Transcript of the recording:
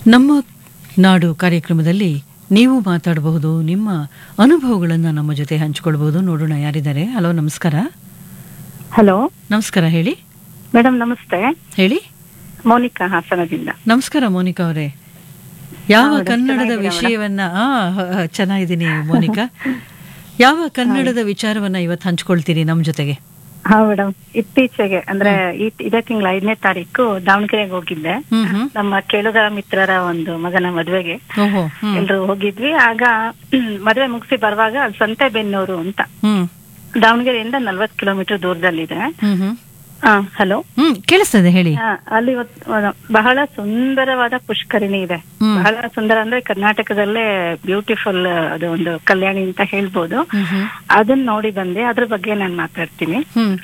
ನಮ್ಮ ನಾಡು ಕಾರ್ಯಕ್ರಮದಲ್ಲಿ ನೀವು ಮಾತಾಡಬಹುದು ನಿಮ್ಮ ಅನುಭವಗಳನ್ನು ನಮ್ಮ ಜೊತೆ ಹಂಚಿಕೊಳ್ಬಹುದು ನೋಡೋಣ ಯಾರಿದ್ದಾರೆ ಹಲೋ ನಮಸ್ಕಾರ ಹಲೋ ನಮಸ್ಕಾರ ಹೇಳಿ ಮೇಡಮ್ ನಮಸ್ತೆ ಹೇಳಿ ಮೋನಿಕಾ ಹಾಸನದಿಂದ ನಮಸ್ಕಾರ ಮೋನಿಕಾ ಅವರೇ ಯಾವ ಹೌದಾ, ಕನ್ನಡದ ಚೆನ್ನಾಗಿದ್ದೀರಾ ವಿಷಯವನ್ನ ಆ ಹ- ಹ, ಚೆನ್ನಾಗಿದ್ದೀನಿ ಮೋನಿಕಾ ಯಾವ ಕನ್ನಡದ ವಿಚಾರವನ್ನ ಇವತ್ತು ಹಂಚ್ಕೊಳ್ತೀರಿ ನಮ್ಮ ಜೊತೆಗೆ ಹಾ ಮೇಡಮ್ ಇತ್ತೀಚೆಗೆ ಅಂದ್ರೆ ಈ ಇದೇ ತಿಂಗಳ ಐದನೇ ತಾರೀಕು ದಾವಣಗೆರೆಗೆ ಹೋಗಿದ್ದೆ ಹ್ಮ್ ಹ್ಮ್ ನಮ್ಮ ಕೇಳುಗರ ಮಿತ್ರರ ಒಂದು ಮಗನ ಮದ್ವೆಗೆ ಓಹೋ ಹ್ಮ್ ಎಲ್ರು ಹೋಗಿದ್ವಿ ಆಗ ಮದ್ವೆ ಮುಗಿಸಿ ಬರುವಾಗ ಅಲ್ಲಿ ಸಂತೆಬೆನ್ನೂರು ಅಂತ ಹ್ಮ್ ದಾವಣಗೆರೆಯಿಂದ ನಲ್ವತ್ ಕಿಲೋಮೀಟರ್ ದೂರದಲ್ಲಿದೆ ಹ್ಮ್ ಹ್ಮ್ ಹಲೋ ಹ್ಮ್ ಕೇಳಿಸ್ತದೆ ಹೇಳಿ ಅಲ್ಲಿ ಇವತ್ತು ಬಹಳ ಸುಂದರವಾದ ಪುಷ್ಕರಿಣಿ ಇದೆ ಹ್ಮ್. ಬಹಳ ಸುಂದರ ಅಂದ್ರೆ ಕರ್ನಾಟಕದಲ್ಲೇ ಬ್ಯೂಟಿಫುಲ್ ಅದು ಒಂದು ಕಲ್ಯಾಣಿ ಅಂತ ಹೇಳ್ಬೋದು ಹ್ಮ್ ಹ್ಮ್ ಅದನ್ನ ನೋಡಿ ಬಂದೆ ಅದ್ರ ಬಗ್ಗೆ ನಾನು ಮಾತಾಡ್ತೀನಿ ಹ್ಮ್